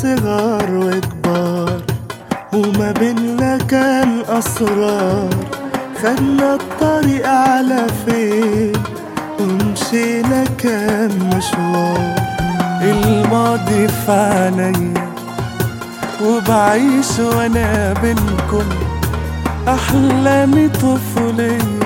صغار وكبار وما بينا كان أسرار خدنا الطريق على فين ومشينا كام مشوار الماضي في عينيا وبعيش وانا بينكم احلامي طفوليه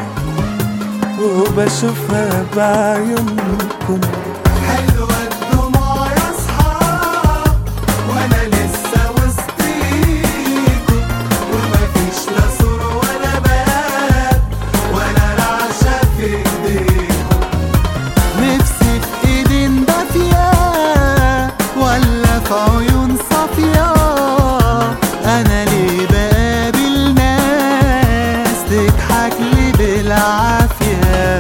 وبشوفها بعيونكم حلوة الدموع يا صحاب وانا لسه وسطيكم ومفيش لا سور ولا باب ولا رعشة في ايديكم نفسي في ايدين دافية ولا في عيون صافية انا ليه بقابل ناس تضحك لي بالعافية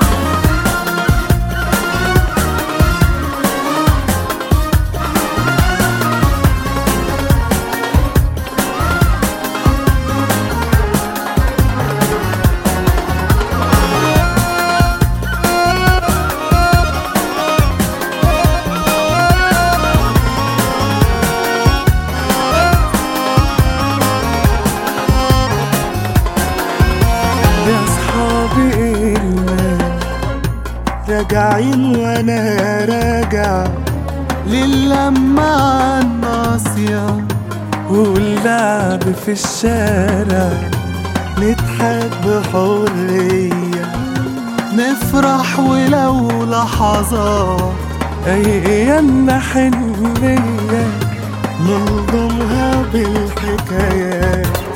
يا صحابي إلنا راجعين وانا راجع للمة الناصية واللعب في الشارع نضحك بحرية نفرح ولو لحظات أيامنا حنية نلضمها بالحكايات